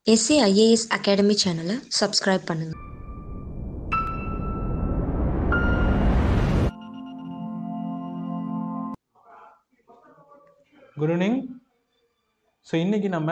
S A IAS academy சேனலை subscribe பண்ணுங்க good evening so இன்றைக்கி நம்ம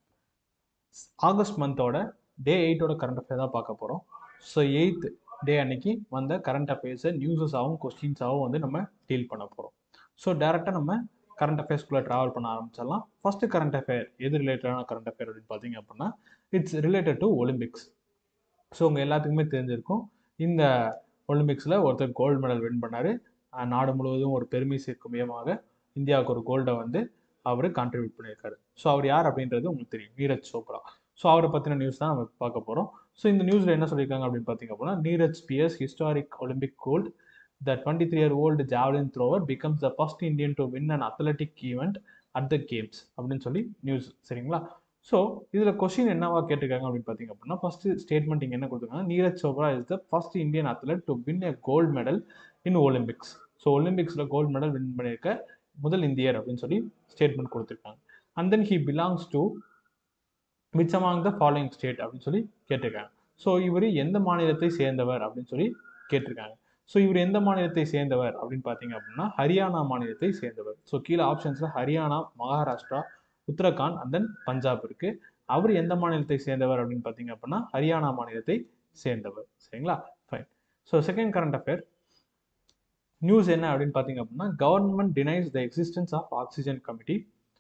ஆகஸ்ட் மந்தோட டே எயிட்டோட கரண்ட் அஃபேர் தான் பார்க்க போகிறோம் ஸோ எயித் டே அன்னைக்கு வந்த கரண்ட் அஃபேர்ஸை நியூஸஸாகவும் கொஸ்டின்ஸாகவும் வந்து நம்ம டீல் பண்ண போகிறோம் ஸோ டேரெக்டாக நம்ம கரண்ட் அஃபேர்ஸ்குள்ளே ட்ராவல் பண்ண ஆரம்பிச்சிடலாம் ஃபஸ்ட்டு கரண்ட் அஃபேர் எது ரிலேட்டடான கரண்ட் அஃபேர் அப்படின்னு பார்த்தீங்க அப்படின்னா it's related to Olympics so உங்கள் எல்லாத்துக்குமே தெரிஞ்சிருக்கும் இந்த ஒலிம்பிக்ஸில் ஒருத்தர் கோல்டு மெடல் வின் பண்ணார் நாடு முழுவதும் ஒரு பெருமை சேர்க்கும் விதமாக இந்தியாவுக்கு ஒரு கோல்டை வந்து அவர் கான்ட்ரிபியூட் பண்ணியிருக்காரு ஸோ அவர் யார் அப்படின்றது உங்களுக்கு தெரியும் நீரஜ் சோப்ரா ஸோ அவரை பற்றின நியூஸ் தான் நம்ம பார்க்க போகிறோம் ஸோ இந்த நியூஸில் என்ன சொல்லியிருக்காங்க அப்படின்னு பார்த்தீங்க அப்படின்னா Neeraj pierce historic Olympic gold the twenty three year old javelin thrower becomes the first Indian to win an athletic event at the games அப்படின்னு சொல்லி நியூஸ் சரிங்களா ஸோ இதில் கொஷின் என்னவா கேட்டிருக்காங்க அப்படின்னு பார்த்தீங்க அப்படின்னா ஃபர்ஸ்ட் ஸ்டேட்மெண்ட் இங்கே என்ன கொடுத்துருக்காங்க Neeraj Chopra is the first Indian athlete to win a gold medal in Olympics so ஒலிம்பிக்ஸில் கோல்டு மெடல் வின் பண்ணியிருக்க முதல் இந்தியர் அப்படின்னு சொல்லி ஸ்டேட்மெண்ட் கொடுத்துருக்காங்க and then he belongs to which among the following state அப்படின்னு சொல்லி கேட்டிருக்காங்க ஸோ இவர் எந்த மாநிலத்தை சேர்ந்தவர் அப்படின்னு சொல்லி கேட்டிருக்காங்க ஸோ இவர் எந்த மாநிலத்தை சேர்ந்தவர் அப்படின்னு பார்த்தீங்க அப்படின்னா ஹரியானா மாநிலத்தை சேர்ந்தவர் ஸோ கீழே ஆப்ஷன்ஸில் ஹரியானா மகாராஷ்டிரா உத்தரகாண்ட் அண்ட் தென் பஞ்சாப் இருக்கு அவர் எந்த மாநிலத்தை சேர்ந்தவர் அப்படின்னு பார்த்தீங்க அப்படின்னா ஹரியானா மாநிலத்தை சேர்ந்தவர் சரிங்களா fine so second current affair news என்ன அப்படின்னு பார்த்தீங்க அப்படின்னா government denies the existence of oxygen committee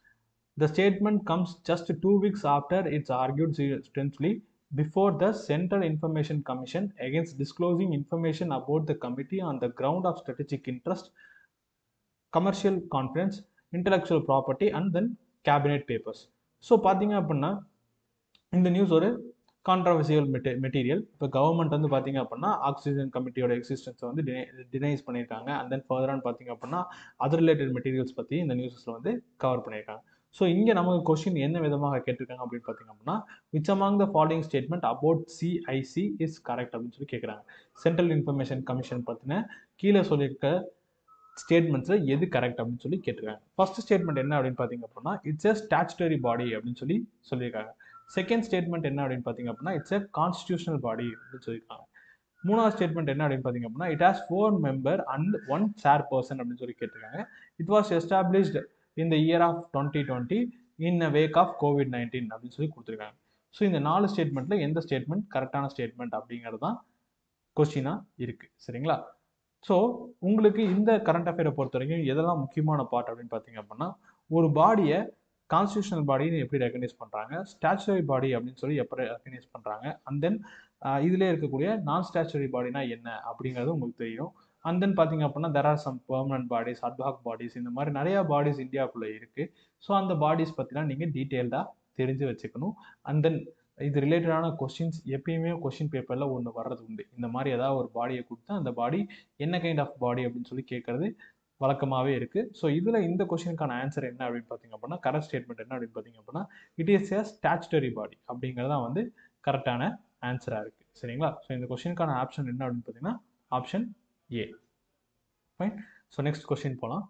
the statement comes just two weeks after it's argued strongly before the Central Information Commission against disclosing information about the committee on the ground of strategic interest, commercial confidence, intellectual property and then cabinet papers. So பார்த்தீங்க அப்படின்னா இந்த news ஒரு controversial மெட்டீ material இப்போ government வந்து பார்த்தீங்க அப்படின்னா oxygen கமிட்டியோட எக்ஸிஸ்டன்ஸை வந்து டினைஸ் பண்ணியிருக்காங்க அண்ட் தென் ஃபர்தரான்னு பார்த்தீங்க அப்படின்னா அதர் ரிலேட்டட் மெட்டீரியல்ஸ் பற்றி இந்த நியூஸஸில் வந்து கவர் பண்ணியிருக்காங்க ஸோ இங்கே நமக்கு கொஸ்டின் என்ன விதமாக கேட்டிருக்காங்க அப்படின்னு பார்த்தீங்க அப்படின்னா which among the following statement about CIC is correct அப்படின்னு சொல்லி கேட்குறாங்க சென்ட்ரல் இன்ஃபர்மேஷன் கமிஷன் பற்றின கீழே சொல்லியிருக்க ஸ்டேட்மெண்ட்ஸில் எது கரெக்ட் அப்படின்னு சொல்லி கேட்டிருக்காங்க ஃபர்ஸ்ட் ஸ்டேட்மெண்ட் என்ன அப்படின்னு பார்த்தீங்க அப்படின்னா இட்ஸ் எ ஸ்டாச்சுட்டரி பாடி அப்படின்னு சொல்லி சொல்லியிருக்காங்க செகண்ட் ஸ்டேட்மெண்ட் என்ன அப்படின்னு பார்த்தீங்க அப்படின்னா இட்ஸ் எ கான்ஸ்டியூஷனல் பாடி அப்படின்னு சொல்லியிருக்காங்க மூணாவது ஸ்டேட்மெண்ட் என்ன அப்படின்னு பார்த்தீங்க அப்படின்னா it has four member and one chair person அப்படின்னு சொல்லி கேட்டிருக்காங்க it was established in the year of twenty twenty in a wake of Covid nineteen அப்படின்னு சொல்லி கொடுத்துருக்காங்க ஸோ இந்த நாலு ஸ்டேட்மெண்ட்டில் எந்த ஸ்டேட்மெண்ட் கரெக்டான ஸ்டேட்மெண்ட் அப்படிங்கிறது தான் கொஸ்டினாக இருக்குது சரிங்களா ஸோ உங்களுக்கு இந்த கரண்ட் அஃபேரை பொறுத்த வரைக்கும் எதெல்லாம் முக்கியமான பார்ட் அப்படின்னு பார்த்தீங்க அப்படின்னா ஒரு பாடியை கான்ஸ்டியூஷனல் பாடின்னு எப்படி ரெக்கனைஸ் பண்ணுறாங்க ஸ்டாச்சுரி பாடி அப்படின்னு சொல்லி எப்படி ரெக்கனைஸ் பண்ணுறாங்க அண்ட் தென் இதிலே இருக்கக்கூடிய நான் ஸ்டாச்சுரி பாடினா என்ன அப்படிங்கிறது உங்களுக்கு தெரியும் அண்ட் தென் பார்த்தீங்க அப்படின்னா there are some permanent bodies ad hoc bodies இந்த மாதிரி நிறையா பாடிஸ் இந்தியாவுக்குள்ளே இருக்குது ஸோ அந்த பாடிஸ் பற்றிலாம் நீங்கள் டீட்டெயில்டாக தெரிஞ்சு வச்சுக்கணும் அண்ட் தென் இது ரிலேட்டடான கொஸ்டின்ஸ் எப்பயுமே கொஸ்டின் பேப்பரில் ஒன்று வர்றது உண்டு இந்த மாதிரி ஏதாவது ஒரு பாடியை கொடுத்து அந்த பாடி என்ன கைண்ட் ஆஃப் பாடி அப்படின்னு சொல்லி கேட்குறது வழக்கமாகவே இருக்குது ஸோ இதில் இந்த கொஸ்டினுக்கான ஆன்சர் என்ன அப்படின்னு பார்த்தீங்க அப்படின்னா கரெக்ட் ஸ்டேட்மெண்ட் என்ன அப்படின்னு பார்த்தீங்க அப்படின்னா it is a statutory body அப்படிங்கிறதான் வந்து கரெக்டான ஆன்சராக இருக்குது சரிங்களா ஸோ இந்த கொஸ்டினுக்கான ஆப்ஷன் என்ன அப்படின்னு பார்த்தீங்கன்னா option A fine so next question போகலாம்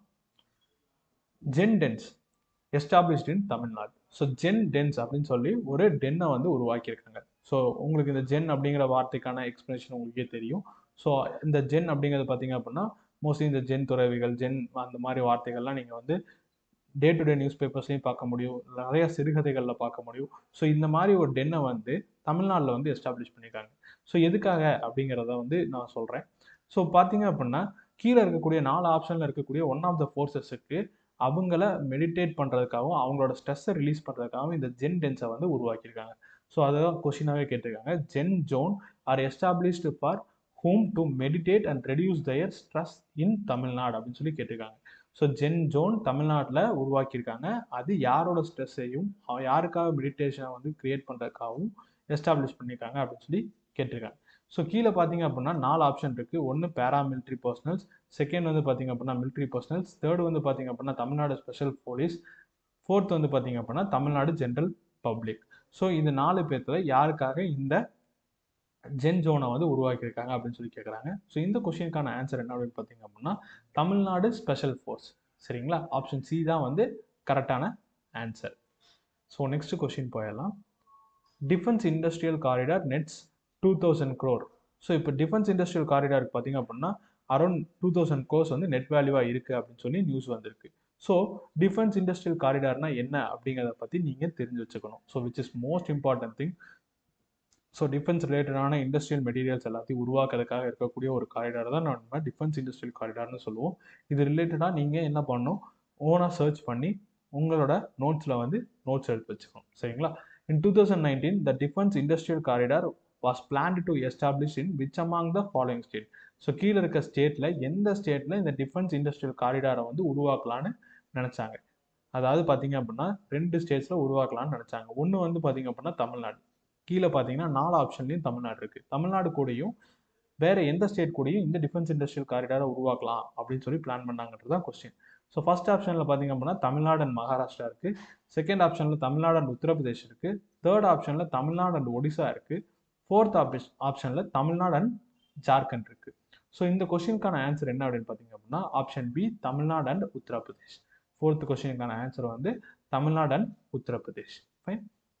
Zen dens established in Tamil Nadu so Zen dens அப்படின்னு சொல்லி ஒரு டென்னை வந்து உருவாக்கியிருக்காங்க ஸோ உங்களுக்கு இந்த ஜென் அப்படிங்கிற வார்த்தைக்கான எக்ஸ்பிளனேஷன் உங்களுக்கே தெரியும் ஸோ இந்த ஜென் அப்படிங்கிறது பார்த்தீங்க அப்படின்னா மோஸ்ட்லி இந்த ஜென் துறவிகள் ஜென் அந்த மாதிரி வார்த்தைகள்லாம் நீங்கள் வந்து டே டு டே நியூஸ் பேப்பர்ஸ்லையும் பார்க்க முடியும் நிறைய சிறுகதைகளில் பார்க்க முடியும் ஸோ இந்த மாதிரி ஒரு டென்னை வந்து தமிழ்நாட்டில் வந்து எஸ்டாப்ளிஷ் பண்ணியிருக்காங்க ஸோ எதுக்காக அப்படிங்கிறத வந்து நான் சொல்கிறேன் ஸோ பார்த்தீங்க அப்படின்னா கீழே இருக்கக்கூடிய நாலு ஆப்ஷனில் இருக்கக்கூடிய ஒன் ஆஃப் த ஃபோர்ஸஸுக்கு அவங்கள மெடிடேட் பண்ணுறதுக்காகவும் அவங்களோட ஸ்ட்ரெஸ்ஸை ரிலீஸ் பண்ணுறதுக்காகவும் இந்த ஜென் டென்ஸை வந்து உருவாக்கியிருக்காங்க ஸோ அதுதான் கொஷினாகவே கேட்டிருக்காங்க Zen zone are established for home to meditate and reduce their stress in Tamil Nadu அப்படின்னு சொல்லி கேட்டிருக்காங்க ஸோ ஜென் ஜோன் தமிழ்நாட்டில் உருவாக்கியிருக்காங்க அது யாரோட ஸ்ட்ரெஸ்ஸையும் யாருக்காக மெடிடேஷனை வந்து கிரியேட் பண்ணுறதுக்காகவும் எஸ்டாப்ளிஷ் பண்ணியிருக்காங்க அப்படின்னு சொல்லி கேட்டிருக்காங்க ஸோ கீழே பார்த்தீங்க அப்படின்னா நாலு ஆப்ஷன் இருக்குது ஒன்று பேராமிலிட்ரி பர்சனல்ஸ் செகண்ட் வந்து பார்த்தீங்க அப்படின்னா மிலிட்ரி பர்சனல்ஸ் தேர்ட் வந்து பார்த்தீங்க அப்படின்னா தமிழ்நாடு ஸ்பெஷல் போலீஸ் ஃபோர்த் வந்து பார்த்தீங்க அப்படின்னா தமிழ்நாடு ஜென்ரல் பப்ளிக் ஸோ இந்த நாலு பேர்த்தில் யாருக்காக இந்த ஜென் ஜோனை வந்து உருவாக்கியிருக்காங்க அப்படின்னு சொல்லி கேட்குறாங்க ஸோ இந்த கொஷினுக்கான ஆன்சர் என்ன அப்படின்னு பார்த்தீங்க அப்படின்னா தமிழ்நாடு ஸ்பெஷல் ஃபோர்ஸ் சரிங்களா ஆப்ஷன் சி தான் வந்து கரெக்டான ஆன்சர் ஸோ நெக்ஸ்ட் கொஷின் போயிடலாம் defence industrial corridor nets two thousand crore so இப்போ டிஃபென்ஸ் இண்டஸ்ட்ரியல் காரிடாருக்கு பார்த்தீங்க அப்படின்னா அரௌண்ட் டூ தௌசண்ட் கோர்ஸ் வந்து நெட் வேல்யூவாக இருக்குது அப்படின்னு சொல்லி நியூஸ் வந்திருக்கு ஸோ டிஃபென்ஸ் இண்டஸ்ட்ரியல் காரிடார்னா என்ன அப்படிங்கிறத பற்றி நீங்கள் தெரிஞ்சு வச்சுக்கணும் so which is most important thing so defence ரிலேட்டடான இண்டஸ்ட்ரியல் மெட்டீரியல்ஸ் எல்லாத்தையும் உருவாக்குறதுக்காக இருக்கக்கூடிய ஒரு காரிடார் தான் நம்ம டிஃபென்ஸ் இண்டஸ்ட்ரியல் காரிடார்னு சொல்லுவோம் இது ரிலேட்டடாக நீங்கள் என்ன பண்ணணும் ஓனாக சர்ச் பண்ணி உங்களோட நோட்ஸில் வந்து நோட்ஸ் எடுத்து வச்சுக்கணும் சரிங்களா in two thousand nineteen the defence industrial corridor was planned to establish in which among the following state so கீழே இருக்க ஸ்டேட்டில் எந்த ஸ்டேட்டில் இந்த டிஃபென்ஸ் இண்டஸ்ட்ரியல் காரிடாரை வந்து உருவாக்கலான்னு நினச்சாங்க அதாவது பார்த்தீங்க அப்படின்னா ரெண்டு ஸ்டேட்ஸில் உருவாக்கலாம்னு நினச்சாங்க ஒன்று வந்து பார்த்தீங்க அப்படின்னா தமிழ்நாடு கீழே பார்த்தீங்கன்னா நாலு ஆப்ஷன்லையும் தமிழ்நாடு இருக்குது தமிழ்நாடு கூடயும் வேற எந்த ஸ்டேட் கூடயும் இந்த டிஃபென்ஸ் இண்டஸ்ட்ரியல் காரிடாரை உருவாக்கலாம் அப்படின்னு சொல்லி பிளான் பண்ணாங்கன்றது தான் கொஸ்டின் ஸோ ஃபர்ஸ்ட் ஆப்ஷனில் பார்த்தீங்க அப்படின்னா தமிழ்நாடு அண்ட் மகாராஷ்டிரா இருக்குது செகண்ட் ஆப்ஷனில் தமிழ்நாடு அண்ட் உத்தரப்பிரதேஷ் இருக்குது தேர்ட் ஆப்ஷனில் தமிழ்நாடு அண்ட் ஒடிசா இருக்குது ஃபோர்த் ஆப்ஷன் ஆப்ஷனில் தமிழ்நாடு அண்ட் ஜார்க்கண்ட் இருக்குது ஸோ இந்த கொஸ்டினுக்கான ஆன்சர் என்ன அப்படின்னு பார்த்தீங்க அப்படின்னா option B Tamil Nadu and Uttar Pradesh fourth கொஸ்டினுக்கான ஆன்சர் வந்து Tamil Nadu and Uttar Pradesh fine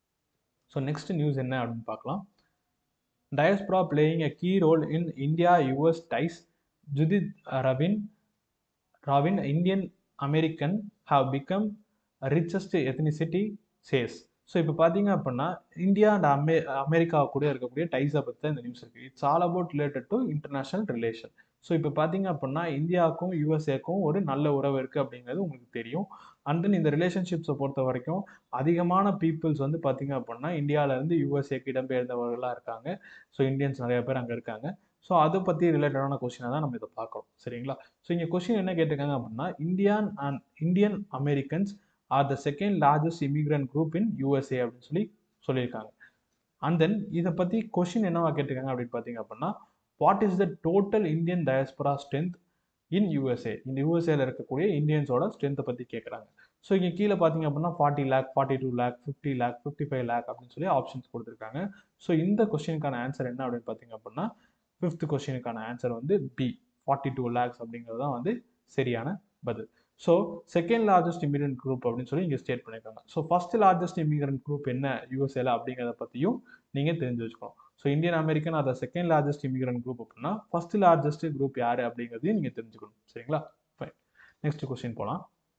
so next news என்ன அப்படின்னு பார்க்கலாம் diaspora playing a key role in India US ties Judith Ravin Ravin Indian American have become richest ethnicity says so இப்போ பார்த்தீங்க அப்படின்னா இந்தியா அண்ட் அமெ அமெரிக்கா கூட இருக்கக்கூடிய டைஸை பற்றி தான் இந்த நியூஸ் இருக்குது it's all about related to international relation so இப்போ பார்த்தீங்க அப்படின்னா இந்தியாவுக்கும் யூஎஸ்ஏக்கும் ஒரு நல்ல உறவு இருக்குது அப்படிங்கிறது உங்களுக்கு தெரியும் அண்ட் தென் இந்த ரிலேஷன்ஷிப்ஸை பொறுத்த வரைக்கும் அதிகமான பீப்புள்ஸ் வந்து பார்த்தீங்க அப்படின்னா இந்தியாவிலேருந்து யூஎஸ்ஏக்கு இடம்பெயர்ந்தவர்களாக இருக்காங்க ஸோ இந்தியன்ஸ் நிறைய பேர் அங்கே இருக்காங்க ஸோ அதை பற்றி ரிலேட்டடான கொஷினை தான் நம்ம இதை பார்க்குறோம் சரிங்களா ஸோ இங்கே கொஷின் என்ன கேட்டிருக்காங்க அப்படின்னா Indian and Indian Americans are the second largest immigrant group in USA அப்படின்னு சொல்லி சொல்லியிருக்காங்க அண்ட் தென் இதை பற்றி கொஷின் என்னவா கேட்டிருக்காங்க அப்படின்னு பார்த்தீங்க அப்படின்னா what is the total Indian diaspora strength in USA இந்த யூஎஸ்ஏல இருக்கக்கூடிய இந்தியன்ஸோட ஸ்ட்ரென்த்தை பற்றி கேட்குறாங்க ஸோ இங்கே கீழே பார்த்தீங்க அப்படின்னா forty lakh forty two lakh fifty lakh fifty five lakh அப்படின்னு சொல்லி ஆப்ஷன்ஸ் கொடுத்துருக்காங்க ஸோ இந்த கொஸ்டினுக்கான ஆன்சர் என்ன அப்படின்னு பார்த்தீங்க அப்படின்னா ஃபிஃப்த் கொஸ்டினுக்கான ஆன்சர் வந்து பி ஃபார்ட்டி டூ லேக்ஸ் அப்படிங்கிறது தான் வந்து சரியான பதில் so second largest immigrant group அப்படின்னு சொல்லி இங்கே ஸ்டேட் பண்ணியிருக்காங்க so first largest immigrant group என்ன யூஎஸ்ஏல அப்படிங்கிறத பற்றியும் நீங்கள் தெரிஞ்சு வச்சுக்கணும் ஸோ இந்தியன் அமெரிக்கன் அதை செகண்ட் லார்ஜஸ்ட் இமிகிரண்ட் குரூப் அப்படின்னா ஃபர்ஸ்ட் லார்ஜஸ்ட் குரூப் யார் அப்படிங்கிறதையும் நீங்கள் தெரிஞ்சுக்கணும் சரிங்களா ஃபைன் நெக்ஸ்ட் கொஸ்டின் போகலாம்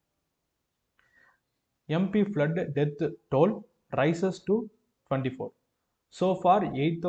MP flood death toll rises to twenty four So far,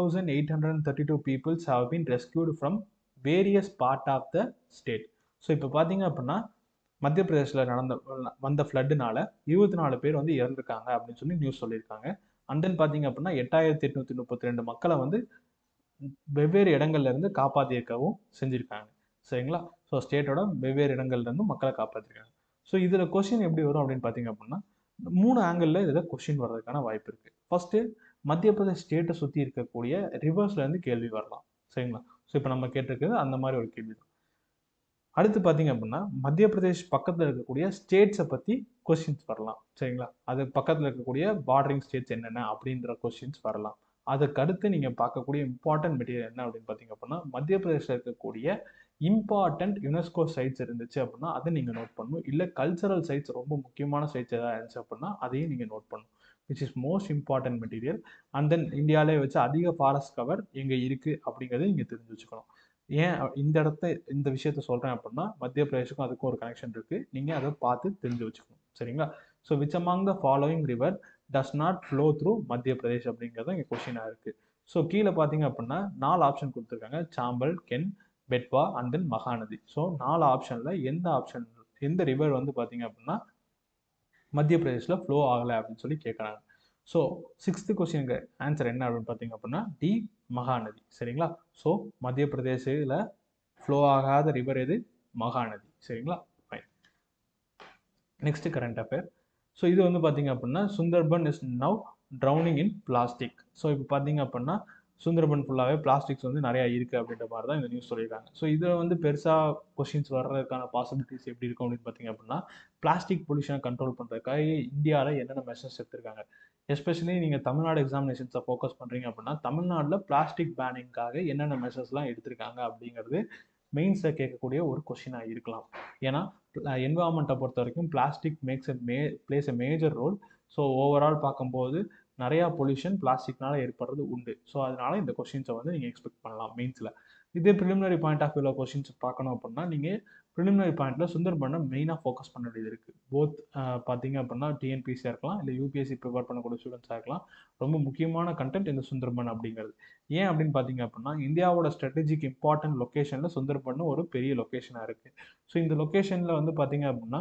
8,832 peoples have been rescued from various part of the state. So இப்போ பார்த்தீங்க அப்படின்னா மத்திய பிரதேசில் நடந்த வந்த ஃப்ளட்டுனால இருபத்தி நாலு பேர் வந்து இறந்துருக்காங்க அப்படின்னு சொல்லி நியூஸ் சொல்லியிருக்காங்க அண்ட் தென் பார்த்தீங்க அப்படின்னா எட்டாயிரத்தி எட்நூற்றி முப்பத்தி ரெண்டு மக்களை வந்து வெவ்வேறு இடங்கள்ல இருந்து காப்பாற்றியிருக்கவும் செஞ்சுருக்காங்க சரிங்களா ஸோ ஸ்டேட்டோட வெவ்வேறு இடங்கள்ல இருந்து மக்களை காப்பாற்றிருக்காங்க ஸோ இதில் கொஷின் எப்படி வரும் அப்படின்னு பார்த்தீங்க அப்படின்னா மூணு ஆங்கிளில் இதில் கொஷின் வர்றதுக்கான வாய்ப்பு இருக்குது ஃபர்ஸ்ட்டு மத்திய பிரதேஷ் ஸ்டேட்டை சுற்றி இருக்கக்கூடிய ரிவர்ஸ்லேருந்து கேள்வி வரலாம் சரிங்களா ஸோ இப்போ நம்ம கேட்டிருக்கிறது அந்த மாதிரி ஒரு கேள்வி தான் அடுத்து பார்த்தீங்க அப்படின்னா மத்திய பிரதேஷ் பக்கத்தில் இருக்கக்கூடிய ஸ்டேட்ஸை பற்றி கொஸ்டின்ஸ் வரலாம் சரிங்களா அது பக்கத்தில் இருக்கக்கூடிய பார்டரிங் ஸ்டேட்ஸ் என்னென்ன அப்படின்ற கொஸ்டின்ஸ் வரலாம் அதுக்கு அடுத்து நீங்கள் பார்க்கக்கூடிய இம்பார்ட்டன்ட் மெட்டீரியல் என்ன அப்படின்னு பார்த்தீங்க அப்படின்னா மத்திய பிரதேசில் இருக்கக்கூடிய இம்பார்ட்டன்ட் யுனெஸ்கோ சைட்ஸ் இருந்துச்சு அப்படின்னா அதை நீங்கள் நோட் பண்ணணும் இல்லை கல்ச்சரல் சைட்ஸ் ரொம்ப முக்கியமான சைட்ஸ் எதாவது இருந்துச்சு அப்படின்னா அதையும் நீங்கள் நோட் பண்ணணும் which is most important material and then இந்தியாவிலே வச்சு அதிக ஃபாரஸ்ட் கவர் எங்கே இருக்குது அப்படிங்கிறத நீங்கள் தெரிஞ்சு வச்சுக்கணும் ஏன் இந்த இடத்த இந்த விஷயத்த சொல்கிறேன் அப்படின்னா மத்திய பிரதேஷுக்கும் அதுக்கும் ஒரு கனெக்ஷன் இருக்குது நீங்கள் அதை பார்த்து தெரிஞ்சு வச்சுக்கணும் சரிங்களா so which among the following river does not flow through Madhya Pradesh அப்படிங்கிறது இங்கே கொஷினாக இருக்குது ஸோ கீழே பார்த்தீங்க அப்படின்னா நாலு ஆப்ஷன் கொடுத்துருக்காங்க Chambal Ken Betwa and then Mahanadi so நாலு ஆப்ஷனில் எந்த ஆப்ஷன் எந்த ரிவர் வந்து பார்த்தீங்க அப்படின்னா மத்திய பிரதேஷில் ஃப்ளோ ஆகலை அப்படின்னு சொல்லி கேட்குறாங்க ஸோ சிக்ஸ்த்து கொஸ்டினுக்கு ஆன்சர் என்ன அப்படின்னு பார்த்தீங்க அப்படின்னா டி மகாநதி சரிங்களா ஸோ மத்திய பிரதேசில் ஃப்ளோ ஆகாத ரிவர் எது மகாநதி சரிங்களா fine next current affair so இது வந்து பார்த்தீங்க அப்படின்னா Sundarban is now drowning in plastic so இப்போ பார்த்தீங்க அப்படின்னா சுந்தரபன் ஃபுல்லாகவே பிளாஸ்டிக்ஸ் வந்து நிறையா இருக்குது அப்படின்ற மாதிரி தான் இந்த நியூஸ் சொல்லியிருக்காங்க ஸோ இதில் வந்து பெருசாக கொஷின்ஸ் வர்றதுக்கான பாசிபிலிட்டிஸ் எப்படி இருக்கும் அப்படின்னு பார்த்தீங்க அப்படின்னா பிளாஸ்டிக் பொல்யூஷனை கண்ட்ரோல் பண்ணுறதுக்காக இந்தியாவில் என்னென்ன மெஷர்ஸ் எடுத்திருக்காங்க எஸ்பெஷலி நீங்கள் தமிழ்நாடு எக்ஸாமினேஷன்ஸை ஃபோக்கஸ் பண்ணுறீங்க அப்படின்னா தமிழ்நாட்டில் பிளாஸ்டிக் பேனிங்காக என்னென்ன மெஷர்ஸ்லாம் எடுத்திருக்காங்க அப்படிங்கிறது மெயின்ஸில் கேட்கக்கூடிய ஒரு கொஷினாக இருக்கலாம் ஏன்னா என்வரான்மெண்ட்டை பொறுத்த வரைக்கும் plastic makes a may plays a major role so overall பார்க்கும்போது நிறையா பொல்யூஷன் பிளாஸ்டிக்னால ஏற்படுறது உண்டு ஸோ அதனால இந்த கொஷின்ஸை வந்து நீங்கள் எக்ஸ்பெக்ட் பண்ணலாம் மெயின்ஸில் இதே ப்ரிலிமினரி பாயிண்ட் ஆஃப் வியூவில் கொஷின்ஸ் பார்க்கணும் அப்படின்னா நீங்கள் ப்ரிலிமினரி பாயிண்ட்டில் சுந்தர்பனை மெயினாக ஃபோக்கஸ் பண்ண வேண்டியது இருக்குது போத் பார்த்தீங்க அப்படின்னா டிஎன்பிசியாக இருக்கலாம் இல்லை யூபிஎஸ்சி ப்ரிப்பேர் பண்ணக்கூடிய ஸ்டூடெண்ட்ஸாக இருக்கலாம் ரொம்ப முக்கியமான கண்டென்ட் இந்த சுந்தர்பன் அப்படிங்கிறது ஏன் அப்படின்னு பார்த்தீங்க அப்படின்னா இந்தியாவோட ஸ்ட்ராட்டஜிக் இம்பார்ட்டன்ட் லொக்கேஷனில் சுந்தர்பன் ஒரு பெரிய லொக்கேஷனாக இருக்குது ஸோ இந்த லொக்கேஷனில் வந்து பார்த்தீங்க அப்படின்னா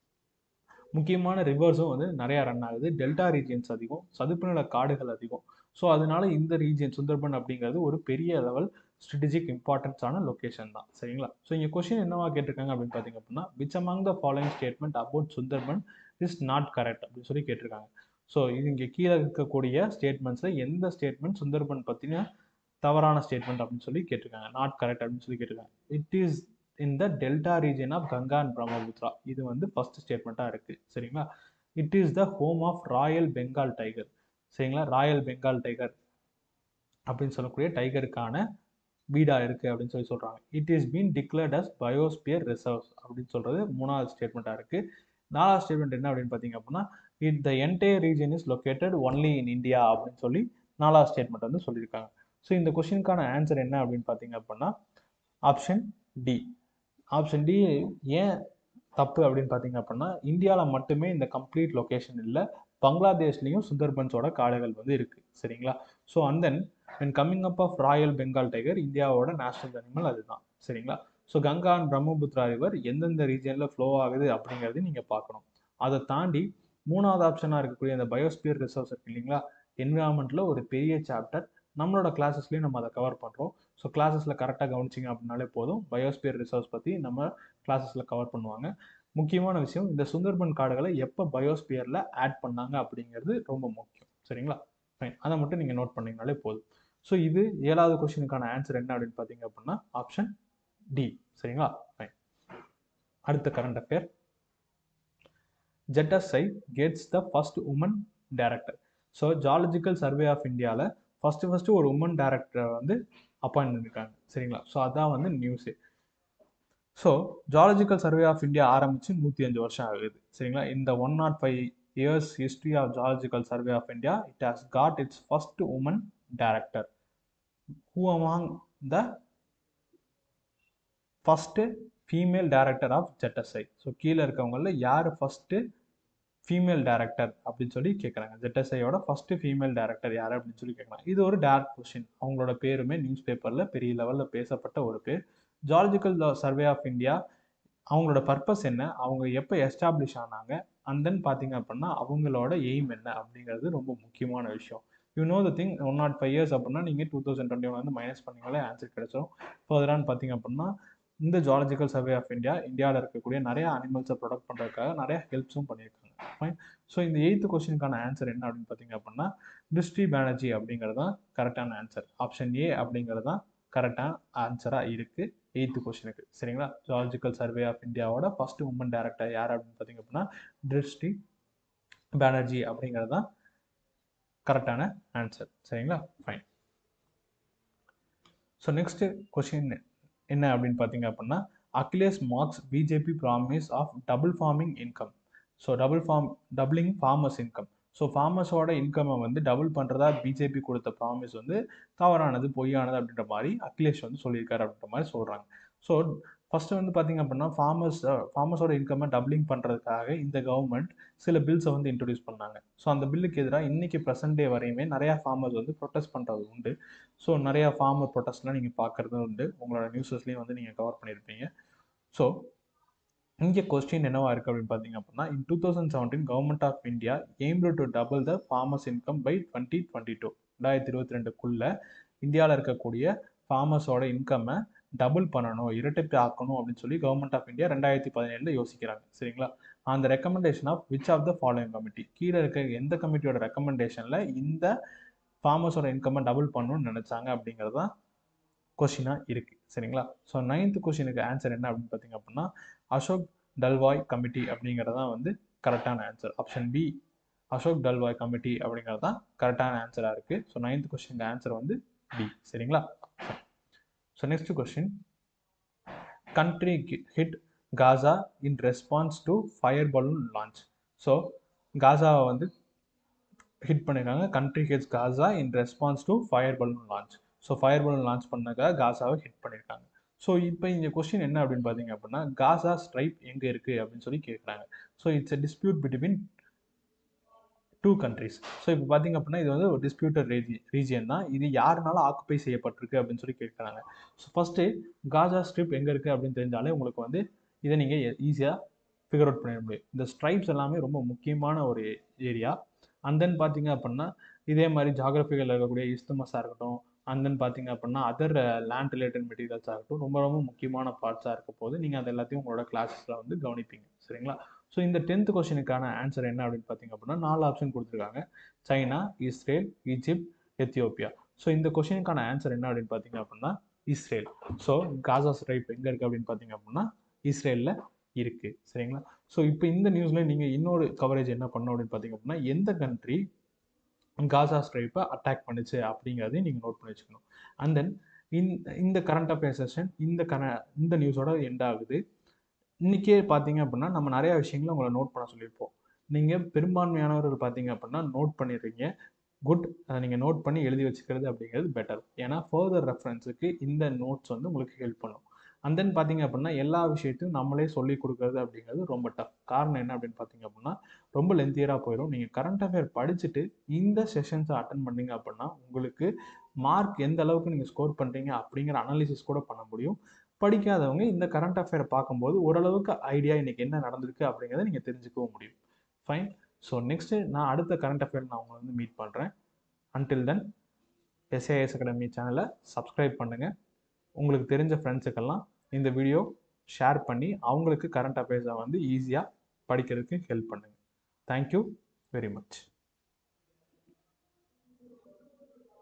முக்கியமான ரிவர்ஸும் வந்து நிறையா ரன் ஆகுது டெல்டா ரீஜியன்ஸ் அதிகம் சதுப்பு நில காடுகள் அதிகம் ஸோ அதனால இந்த ரீஜியன் சுந்தர்பன் அப்படிங்கிறது ஒரு பெரிய லெவல் ஸ்ட்ராட்டஜிக் இம்பார்ட்டன்ஸான லொக்கேஷன் தான் சரிங்களா ஸோ இங்கே கொஸ்டின் என்னவா கேட்டிருக்காங்க அப்படின்னு பார்த்தீங்க அப்படின்னா which among the following statement about Sundarban is not correct அப்படின்னு சொல்லி கேட்டிருக்காங்க ஸோ இது இங்கே கீழே இருக்கக்கூடிய ஸ்டேட்மெண்ட்ஸில் எந்த ஸ்டேட்மெண்ட் சுந்தர்பன் பற்றின தவறான ஸ்டேட்மெண்ட் அப்படின்னு சொல்லி கேட்டிருக்காங்க நாட் கரெக்ட் அப்படின்னு சொல்லி கேட்டிருக்காங்க it is in the delta region of Ganga and Brahmaputra இது வந்து ஃபர்ஸ்ட் ஸ்டேட்மெண்ட்டாக இருக்குது சரிங்களா it is the home of royal Bengal tiger சரிங்களா ராயல் பெங்கால் டைகர் அப்படின்னு சொல்லக்கூடிய டைகருக்கான வீடா இருக்குது அப்படின்னு சொல்லி சொல்கிறாங்க it is been declared as biosphere reserves அப்படின்னு சொல்கிறது மூணாவது ஸ்டேட்மெண்ட்டாக இருக்குது நாலாவது ஸ்டேட்மெண்ட் என்ன அப்படின்னு பார்த்தீங்க அப்படின்னா it the entire region is located only in India அப்படின்னு சொல்லி நாலாவது ஸ்டேட்மெண்ட் வந்து சொல்லியிருக்காங்க ஸோ இந்த கொஷினுக்கான ஆன்சர் என்ன அப்படின்னு பார்த்தீங்க அப்படின்னா ஆப்ஷன் டி ஆப்ஷன் டி ஏன் தப்பு அப்படின்னு பார்த்தீங்க அப்படின்னா இந்தியாவில் மட்டுமே இந்த கம்ப்ளீட் லொக்கேஷன் இல்லை பங்களாதேஷ்லேயும் சுந்தர்பன்ஸோட காடுகள் வந்து இருக்குது சரிங்களா so and then when coming up of royal Bengal tiger இந்தியாவோட நேஷனல் அனிமல் அதுதான் சரிங்களா so Ganga and Brahmaputra river எந்தெந்த ரீஜனில் ஃப்ளோ ஆகுது அப்படிங்கிறது நீங்கள் பார்க்கணும் அதை தாண்டி மூணாவது ஆப்ஷனாக இருக்கக்கூடிய அந்த பயோஸ்பியர் ரிசர்வ்ஸ் இருக்கு இல்லைங்களா என்விரான்மெண்ட்டில் ஒரு பெரிய சாப்டர் நம்மளோட கிளாஸஸ்லேயும் நம்ம அதை கவர் பண்ணுறோம் ஸோ கிளாஸஸில் கரெக்டாக கவனிச்சிங்க அப்படின்னாலே போதும் பயோஸ்பியர் ரிசர்வ்ஸ் பற்றி நம்ம கிளாஸஸில் கவர் பண்ணுவாங்க முக்கியமான விஷயம் இந்த சுந்தர்பன் காடுகளை எப்போ பயோஸ்பியரில் ஆட் பண்ணாங்க அப்படிங்கிறது ரொம்ப முக்கியம் சரிங்களா ஃபைன் அதை மட்டும் நீங்கள் நோட் பண்ணிங்கனாலே போதும் ஸோ இது ஏழாவது கொஸ்டினுக்கான ஆன்சர் என்ன அப்படின்னு பார்த்தீங்க அப்படின்னா ஆப்ஷன் டி சரிங்களா ஃபைன் அடுத்த கரண்ட் அஃபேர் ஜெட்டஸ்ஐ gets the first woman director so geological survey of இந்தியாவில் ஃபஸ்ட்டு ஃபஸ்ட்டு ஒரு உமன் டைரக்டரை வந்து அப்பாயின்ட் பண்ணியிருக்காங்க சரிங்களா ஸோ அதான் வந்து news so geological survey of India ஆரம்பித்து நூற்றி அஞ்சு வருஷம் ஆகுது சரிங்களா இந்த one nought five years history of geological survey of India it has got its first woman director who among the first female director of ஜெட்டஸ்ஐ ஸோ கீழே இருக்கவங்களில் யார் ஃபஸ்ட்டு ஃபீமேல் டேரக்டர் அப்படின்னு சொல்லி கேட்குறாங்க ஜெட்டஸ்ஐயோட ஃபஸ்ட்டு ஃபீமேல் டேரக்டர் யார் அப்படின்னு சொல்லி கேட்குறாங்க இது ஒரு டேரக்ட் கொஷின் அவங்களோட பேருமே நியூஸ் பேப்பரில் பெரிய லெவலில் பேசப்பட்ட ஒரு பேர் ஜாலஜிக்கல் சர்வே ஆஃப் இந்தியா அவங்களோட பர்பஸ் என்ன அவங்க எப்போ எஸ்டாப்ளிஷ் ஆனாங்க அண்ட் தென் பார்த்தீங்க அப்படின்னா அவங்களோட எய்ம் என்ன அப்படிங்கிறது ரொம்ப முக்கியமான விஷயம் you know the thing one nought five years அப்படின்னா நீங்கள் டூ தௌசண்ட் டுவெண்ட்டி ஒன் வந்து மைனஸ் பண்ணிங்களே ஆன்சர் கிடைச்சிடும் ஃபர்தரான்னு பார்த்தீங்க அப்படின்னா இந்த ஜாலஜிக்கல் சர்வே ஆஃப் இந்தியா இந்தியாவில் இருக்கக்கூடிய நிறைய அனிமல்ஸை ப்ரொடக்ட் பண்ணுறதுக்காக நிறைய ஹெல்ப்ஸும் பண்ணியிருக்காங்க ஃபைன் ஸோ இந்த எயித்து கொஸ்டினுக்கான ஆன்சர் என்ன அப்படின்னு பார்த்தீங்க அப்படின்னா திருஷ்டி பேனர்ஜி அப்படிங்கிறது தான் கரெக்டான ஆன்சர் ஆப்ஷன் ஏ அப்படிங்கிறது தான் கரெக்டான ஆன்சராக இருக்குது எயித்து கொஸ்டினுக்கு சரிங்களா ஜாலஜிக்கல் சர்வே ஆஃப் இந்தியாவோட ஃபர்ஸ்ட் உமன் டைரக்டர் யார் அப்படின்னு பார்த்தீங்க அப்படின்னா திருஷ்டி பேனர்ஜி அப்படிங்கிறது தான் கரெக்டான ஆன்சர் சரிங்களா ஃபைன் ஸோ நெக்ஸ்ட் கொஸ்டின் என்ன அப்படின்னு பார்த்தீங்க அப்படின்னா Akhilesh marks BJP promise of double farming income so double farm doubling farmers income so ஃபார்மர்ஸோட இன்கம்மை வந்து டபுள் பண்ணுறதா பிஜேபி கொடுத்த ப்ராமிஸ் வந்து தவறானது பொய்யானது அப்படின்ற மாதிரி அகிலேஷ் வந்து சொல்லியிருக்காரு அப்படின்ற மாதிரி சொல்கிறாங்க ஸோ ஃபஸ்ட்டு வந்து பார்த்திங்க அப்படின்னா ஃபார்மர்ஸ் ஃபார்மர்ஸோட இன்கம்மை டபுளிங் பண்ணுறதுக்காக இந்த கவர்மெண்ட் சில பில்ஸை வந்து இன்ட்ரடியூஸ் பண்ணாங்க ஸோ அந்த பில்லுக்கு எதிராக இன்றைக்கி ப்ரெசன்ட் டே வரையுமே நிறையா ஃபார்மர்ஸ் வந்து ப்ரொட்டஸ்ட் பண்ணுறது உண்டு ஸோ நிறையா ஃபார்மர் ப்ரொட்டஸ்ட்லாம் நீங்கள் பார்க்குறது உண்டு உங்களோட நியூஸஸ்லேயும் வந்து நீங்கள் கவர் பண்ணியிருப்பீங்க ஸோ இங்கே கொஸ்டின் என்னவா இருக்குது அப்படின்னு பார்த்தீங்க அப்படின்னா in two thousand seventeen government of India aim to double the farmers income by twenty twenty two ரெண்டாயிரத்தி இருபத்தி ரெண்டுக்குள்ளே இந்தியாவில் இருக்கக்கூடிய ஃபார்மர்ஸோட இன்கம்மை டபுள் பண்ணணும் இரட்டிப்பு ஆக்கணும் அப்படின்னு சொல்லி கவர்மெண்ட் ஆஃப் இந்தியா ரெண்டாயிரத்தி பதினேழில் யோசிக்கிறாங்க சரிங்களா அந்த recommendation of which of the following committee கீழே இருக்க எந்த கமிட்டியோட ரெக்கமெண்டேஷனில் இந்த ஃபார்மர்ஸோட இன்கம்மை டபுள் பண்ணணும்னு நினச்சாங்க அப்படிங்கிறது தான் கொஷினாக இருக்குது சரிங்களா ஸோ நைன்த் கொஷினுக்கு ஆன்சர் என்ன அப்படின்னு பார்த்தீங்க அப்படின்னா அசோக் டல்வாய் கமிட்டி அப்படிங்கிறது தான் வந்து கரெக்டான answer option B Ashok Dalwai committee அப்படிங்கிறது தான் கரெக்டான ஆன்சராக இருக்குது ஸோ நைன்த் கொஸ்டினுக்கு ஆன்சர் வந்து பி சரிங்களா so next question country hit Gaza in response to fire balloon launch so காசாவை வந்து ஹிட் பண்ணியிருக்காங்க country heads Gaza in response to fire balloon launch so fire balloon launch பண்ணக்காக காசாவை hit பண்ணியிருக்காங்க so இப்போ இந்த கொஸ்டின் என்ன அப்படின்னு பார்த்தீங்க அப்படின்னா காசா ஸ்ட்ரைப் எங்கே இருக்குது அப்படின்னு சொல்லி கேட்குறாங்க so it's a dispute between two countries so இப்போ பார்த்தீங்க அப்படின்னா இது வந்து ஒரு டிஸ்பியூட்டட் ரீஜி ரீஜியன் தான் இது யாருனால ஆக்குப்பை செய்யப்பட்டிருக்கு அப்படின்னு சொல்லி கேட்குறாங்க ஸோ ஃபஸ்ட்டு காசா ஸ்ட்ரிப் எங்கே இருக்குது அப்படின்னு தெரிஞ்சாலே உங்களுக்கு வந்து இதை நீங்கள் ஈஸியாக ஃபிகர் அவுட் பண்ணிட முடியும் இந்த ஸ்ட்ரைப்ஸ் எல்லாமே ரொம்ப முக்கியமான ஒரு ஏரியா அண்ட் தென் பார்த்தீங்க அப்படின்னா இதே மாதிரி ஜாகிரபிகள் இருக்கக்கூடிய இஸ்தமஸாக இருக்கட்டும் அண்ட் தென் பார்த்தீங்க அப்படின்னா அதர் லேண்ட் ரிலேட்டட் மெட்டீரியல்ஸாக இருக்கட்டும் ரொம்ப ரொம்ப முக்கியமான பார்ட்ஸாக இருக்க போது நீங்கள் அது எல்லாத்தையும் உங்களோட கிளாஸஸில் வந்து கவனிப்பீங்க சரிங்களா ஸோ இந்த டென்த் கொஸ்டினுக்கான ஆன்சர் என்ன அப்படின்னு பார்த்தீங்க அப்படின்னா நாலு ஆப்ஷன் கொடுத்துருக்காங்க China Israel Egypt Ethiopia so இந்த கொஸ்டினுக்கான ஆன்சர் என்ன அப்படின்னு பார்த்தீங்க அப்படின்னா இஸ்ரேல் ஸோ காசா ஸ்ட்ரைப் எங்கே இருக்குது அப்படின்னு பார்த்தீங்க அப்படின்னா இஸ்ரேலில் இருக்குது சரிங்களா ஸோ இப்போ இந்த நியூஸில் நீங்கள் இன்னொரு கவரேஜ் என்ன பண்ணணும் அப்படின்னு பார்த்தீங்க அப்படின்னா எந்த கண்ட்ரி காசா ஸ்ட்ரைப்பை அட்டாக் பண்ணுச்சு அப்படிங்கிறதையும் நீங்கள் நோட் பண்ணி வச்சுக்கணும் அண்ட் தென் இந்த இந்த கரண்ட் அஃபேர் செஷன் இந்த கர இந்த நியூஸோட எண்ட் ஆகுது இன்றைக்கே பார்த்தீங்க அப்படின்னா நம்ம நிறையா விஷயங்களை உங்களை நோட் பண்ண சொல்லியிருப்போம் நீங்கள் பெரும்பான்மையானவர்கள் பார்த்தீங்க அப்படின்னா நோட் பண்ணிடுறீங்க குட் அதை நீங்கள் நோட் பண்ணி எழுதி வச்சுக்கிறது அப்படிங்கிறது பெட்டர் ஏன்னா ஃபர்தர் ரெஃபரன்ஸுக்கு இந்த நோட்ஸ் வந்து உங்களுக்கு ஹெல்ப் பண்ணும் அண்ட் தென் பார்த்தீங்க அப்படின்னா எல்லா விஷயத்தையும் நம்மளே சொல்லி கொடுக்குறது அப்படிங்கிறது ரொம்ப டஃப் காரணம் என்ன அப்படின்னு பார்த்தீங்க அப்படின்னா ரொம்ப லென்த்தியராக போயிடும் நீங்கள் கரண்ட் அஃபேர் படிச்சுட்டு இந்த செஷன்ஸை அட்டன் பண்ணீங்க அப்படின்னா உங்களுக்கு மார்க் எந்த அளவுக்கு நீங்கள் ஸ்கோர் பண்ணுறீங்க அப்படிங்கிற அனாலிசிஸ் கூட பண்ண முடியும் படிக்காதவங்க இந்த கரண்ட் அஃபேரை பார்க்கும்போது ஓரளவுக்கு ஐடியா இன்னைக்கு என்ன நடந்திருக்கு அப்படிங்கிறத நீங்கள் தெரிஞ்சுக்கவும் முடியும் ஃபைன் ஸோ நெக்ஸ்ட்டு நான் அடுத்த கரண்ட் அஃபேர் நான் உங்களை வந்து மீட் பண்ணுறேன் அன்டில் தென் எஸ்ஏஎஸ் அகாடமி சேனலை சப்ஸ்கிரைப் பண்ணுங்கள் உங்களுக்கு தெரிஞ்ச ஃப்ரெண்ட்ஸுக்கெல்லாம் இந்த வீடியோ ஷேர் பண்ணி அவங்களுக்கு கரண்ட் அஃபேர்ஸை வந்து ஈஸியாக படிக்கிறதுக்கு ஹெல்ப் பண்ணுங்கள் தேங்க்யூ வெரி மச்